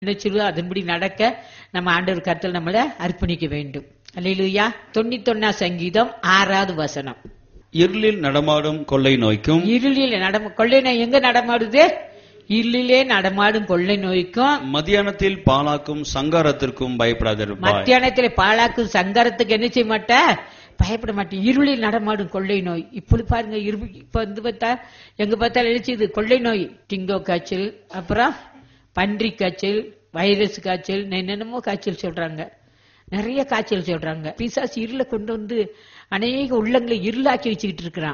நினைச்சிருவோ அதன்படி நடக்க நம்ம ஆண்டவர் கருத்தில் நம்மளை அர்ப்பணிக்க வேண்டும் அல்லேலூயா தொண்ணூத்தொன்னா சங்கீதம் ஆறாவது வசனம் இருளில் நடமாடும் கொள்ளை நோய்க்கும் இருளில் நடம கொள்ளை நோய் எங்க நடமாடுது இருளிலே நடமாடும் கொள்ளை நோய்க்கும் மத்தியானத்தில் பாலாக்கும் சங்காரத்திற்கும் பயப்படாதிருப்பாய் மத்தியானத்துல பாழாக்கும் சங்கரத்துக்கு என்ன செய்ய மாட்ட பயப்பட மாட்டேன் இருளில் நடமாடும் கொள்ளை நோய் இப்படி பாருங்க இரு இப்ப வந்து பார்த்தா எங்க பார்த்தாலும் நினைச்சது கொள்ளை நோய் டிங்கோ காய்ச்சல் அப்புறம் பன்றி காய்ச்சல் வைரஸ் காய்ச்சல் என்னென்னமோ காய்ச்சல் சொல்றாங்க நிறைய காய்ச்சல் சொல்றாங்க பிசாசு இருளை கொண்டு வந்து அநேக உள்ளங்களை இருளாக்கி வச்சுக்கிட்டு இருக்கிறான்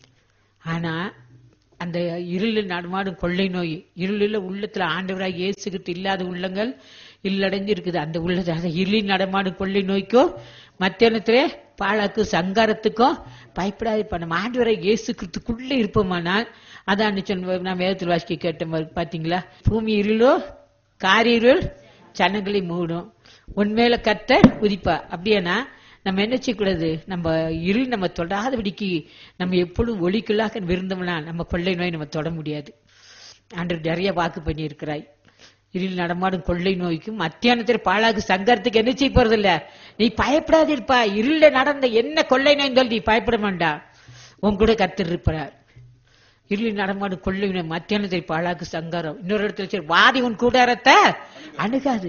ஆனா அந்த இருளில் நடமாடும் கொள்ளை நோய் இருளில் உள்ளத்துல ஆண்டவராக இயேசுகிட்டு இல்லாத உள்ளங்கள் இல்லடைஞ்சு இருக்குது அந்த உள்ளது அந்த இருளில் நடமாடும் கொள்ளை நோய்க்கும் மத்தியானத்திலே பாழாக்கு சங்காரத்துக்கும் பயப்படாது இப்ப நம்ம ஆண்டவராக இயேசு கிறிஸ்துக்குள்ள இருப்போமானால் அதான் சொன்ன நான் வேதத்தில் வாசிக்க கேட்ட மாதிரி பாத்தீங்களா பூமி இருளோ காரிருள் சனங்களை மூடும் உண்மையில கத்த உதிப்பா அப்படியானா நம்ம என்ன செய்யக்கூடாது நம்ம இருள் நம்ம தொடாதபடிக்கு நம்ம எப்பொழுதும் ஒளிக்குள்ளாக விருந்தோம்னா நம்ம கொள்ளை நோய் நம்ம தொட முடியாது ஆண்டவர் நிறைய வாக்கு பண்ணி இருக்கிறாய் இருள் நடமாடும் கொள்ளை நோய்க்கும் மத்தியானத்தில் பாழாக்கு சங்கரத்துக்கு என்ன செய்ய போறது இல்ல நீ பயப்படாதிருப்பா இருள நடந்த என்ன கொள்ளை நோய் சொல்லி நீ பயப்பட வேண்டாம் உன் கூட கத்தர் இருப்பார் இருளில் நடமாடும் கொள்ளை நோய் மத்தியானத்தில் பாழாக்கு சங்காரம் இன்னொரு இடத்துல சரி வாதி உன் கூடாரத்தை அணுகாது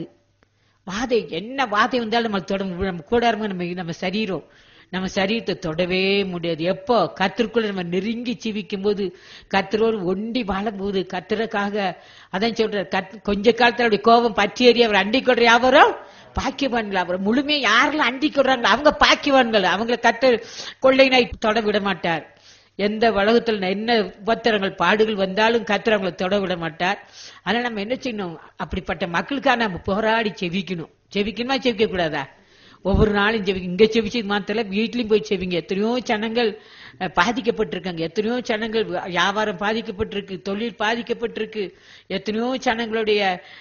வாதை என்ன வாதை வந்தாலும் நம்ம தொட முடியாது. நம்ம கூடாரமா நம்ம நம்ம சரீரம் நம்ம சரீரத்தை தொடவே முடியாது எப்போ கத்திற்குள்ள நம்ம நெருங்கி ஜீவிக்கும் போது கத்தரோடு ஒண்டி வாழும்போது கத்தருக்காக அதான் சொல்ற கத் கொஞ்ச காலத்துல அப்படி கோபம் பற்றி ஏறி அவர் அண்டி கொள்ற யாவரும் பாக்கியவான்கள் அவர் முழுமையா யாரெல்லாம் அண்டி கொள்றாங்களோ அவங்க பாக்கியவான்கள் அவங்களை கத்த கொள்ளை நாய் தொட விட மாட்டார் எந்த உலகத்தில் என்ன உபத்திரங்கள் பாடுகள் வந்தாலும் கத்தர் அவங்களை தொட விட மாட்டார் அதனால நம்ம என்ன செய்யணும் அப்படிப்பட்ட மக்களுக்காக நம்ம போராடி செவிக்கணும் செவிக்கணுமா செவிக்க கூடாதா ஒவ்வொரு நாளும் செவி இங்க செவிச்சு மாத்திர வீட்லயும் போய் செவிங்க எத்தனையோ ஜனங்கள் அஹ், பாதிக்கப்பட்டிருக்காங்க எத்தனையோ ஜனங்கள் வியாபாரம் பாதிக்கப்பட்டிருக்கு தொழில் பாதிக்கப்பட்டிருக்கு எத்தனையோ ஜனங்களுடைய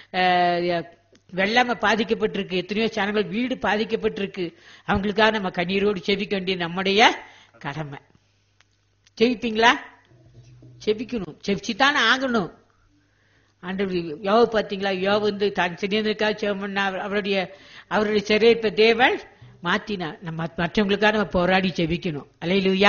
அஹ், வெள்ளாம பாதிக்கப்பட்டிருக்கு எத்தனையோ ஜனங்கள் வீடு பாதிக்கப்பட்டிருக்கு அவங்களுக்காக நம்ம கண்ணீரோடு செவிக்க வேண்டிய நம்முடைய கடமை ஜெயிப்பீங்களா ஜெபிக்கணும் ஜெபிச்சுத்தானே ஆகணும் ஆண்டவர் யோவ பாத்தீங்களா யோவ வந்து தான் சிறியனுக்காக ஜெபம் பண்ணா அவர்- அவருடைய அவருடைய சிறைப்ப தேவன் மாத்தினார் நம்ம மற்றவங்களுக்காக நம்ம போராடி ஜெபிக்கணும் அலையிலுயா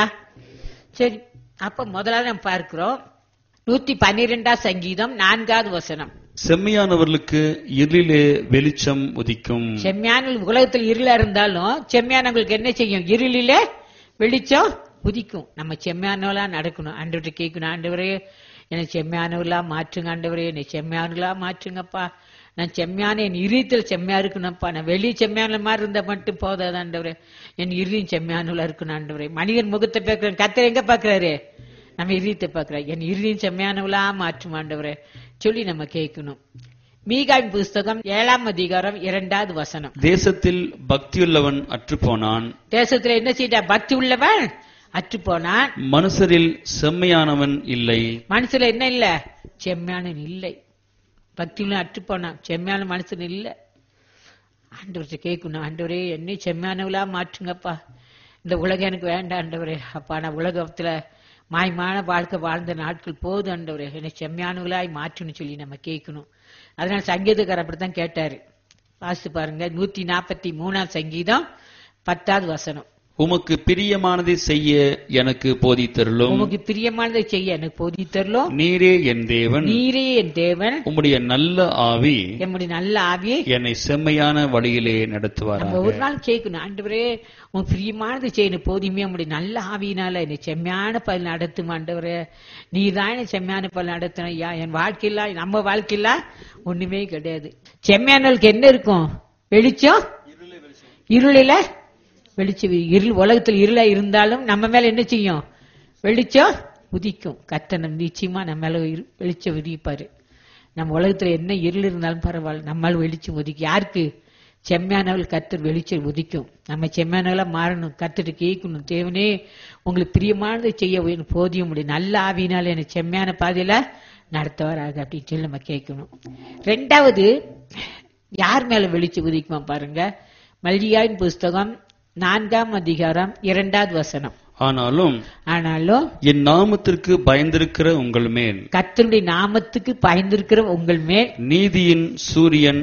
சரி அப்ப முதலாவது நம்ம பார்க்கிறோம் நூத்தி பன்னிரெண்டாம் சங்கீதம் நான்காவது வசனம் செம்மையானவர்களுக்கு இருளிலே வெளிச்சம் உதிக்கும் செம்மையான உலகத்தில் இருளா இருந்தாலும் செம்மையானவங்களுக்கு என்ன செய்யும் இருளிலே வெளிச்சம் உதிக்கும் நம்ம செம்மையானவளா நடக்கணும் ஆண்டவர்கிட்ட கேட்கணும் ஆண்டவரே என்னை செம்மையானவர்களா மாற்றுங்க ஆண்டவரே என்னை செம்மையானவர்களா மாற்றுங்கப்பா நான் செம்மையான என் இறுதியில் செம்மையா இருக்கணும்ப்பா நான் வெளியே செம்மையான மாதிரி இருந்தா மட்டும் போதாது ஆண்டவரே என் இறுதியும் செம்மையானவளா இருக்கணும் ஆண்டவரே மனிதன் முகத்தை பார்க்கிறேன் கத்தர் எங்க பாக்குறாரு நம்ம இறுதியத்தை பார்க்கிறோம் என் இறுதியும் செம்மையானவளா மாற்றும் ஆண்டவரே சொல்லி நம்ம கேட்கணும் மீகாவின் புஸ்தகம் ஏழாம் அதிகாரம் இரண்டாவது வசனம் தேசத்தில் பக்தியுள்ளவன் அற்றுப்போனான் தேசத்துல என்ன செய்த பக்தி உள்ளவன் அற்று போனான் மனுஷரில் செம்மையானவன் இல்லை மனசுல என்ன இல்ல செம்மையானன் இல்லை பக்தி உள்ள அற்று போனான் செம்மையான மனுஷன் இல்ல ஆண்டவர்கிட்ட கேட்கணும் ஆண்டவரே என்னை செம்மையானவளா மாற்றுங்கப்பா இந்த உலகம் எனக்கு வேண்டாம் ஆண்டவரே அப்பா நான் உலகத்துல மாயமான வாழ்க்கை வாழ்ந்த நாட்கள் போதும் ஆண்டவரே என்னை செம்மையானவளாய் மாற்றுன்னு சொல்லி நம்ம கேட்கணும் அதனால சங்கீதக்காரர் அப்படித்தான் கேட்டாரு வாசித்து பாருங்க நூத்தி நாற்பத்தி மூணாம் சங்கீதம் பத்தாவது வசனம் உமக்கு பிரியமானதை செய்ய எனக்கு போதித்தருளும் உமக்கு பிரியமானதை செய்ய எனக்கு போதி தரலும் நீரே என் தேவன் நீரே என் தேவன் உம்முடைய நல்ல ஆவி எம்முடைய நல்ல ஆவியை என்னை செம்மையான வழியிலே நம்ம நடத்துவாராக ஒரு நாள் கேட்கணும் ஆண்டவரே உன் பிரியமானது செய்யணும் போதுமே உங்களுடைய நல்ல ஆவியினால என்னை செம்மையான பல் நடத்தும் ஆண்டவரே நீ தான் என்னை செம்மையான பல் நடத்தணும் ஐயா என் வாழ்க்கையில நம்ம வாழ்க்கையில ஒண்ணுமே கிடையாது செம்மையானவளுக்கு என்ன இருக்கும் வெளிச்சம் இருளில வெளிச்சம் இருள் உலகத்தில் இருளா இருந்தாலும் நம்ம மேல என்ன செய்யும் வெளிச்சம் உதிக்கும் கத்தனம் நிச்சயமா நம்ம மேல இரு- வெளிச்சம் உதிப்பாரு நம்ம உலகத்துல என்ன இருள் இருந்தாலும் பரவாயில்ல நம்மால் வெளிச்சம் உதிக்கும் யாருக்கு செம்மையானவள் கத்தர் வெளிச்சம் உதிக்கும் நம்ம செம்மையானவளா மாறணும் கத்துட்டு கேட்கணும் தேவனே உங்களுக்கு பிரியமானதை செய்ய எனக்கு போதிய முடியும் நல்ல ஆவியினால எனக்கு செம்மையான பாதையில நடத்துவாராக அப்படின்னு சொல்லி நம்ம கேட்கணும் ரெண்டாவது யார் மேல வெளிச்சம் உதிக்குமா பாருங்க மல்லிகாவின் புஸ்தகம் நான்காம் அதிகாரம் இரண்டாவது வசனம் ஆனாலும் ஆனாலும் என் நாமத்திற்கு பயந்திருக்கிற உங்கள் மேல் கர்த்தருடைய நாமத்துக்கு பயந்திருக்கிற உங்கள் மேல் நீதியின் சூரியன்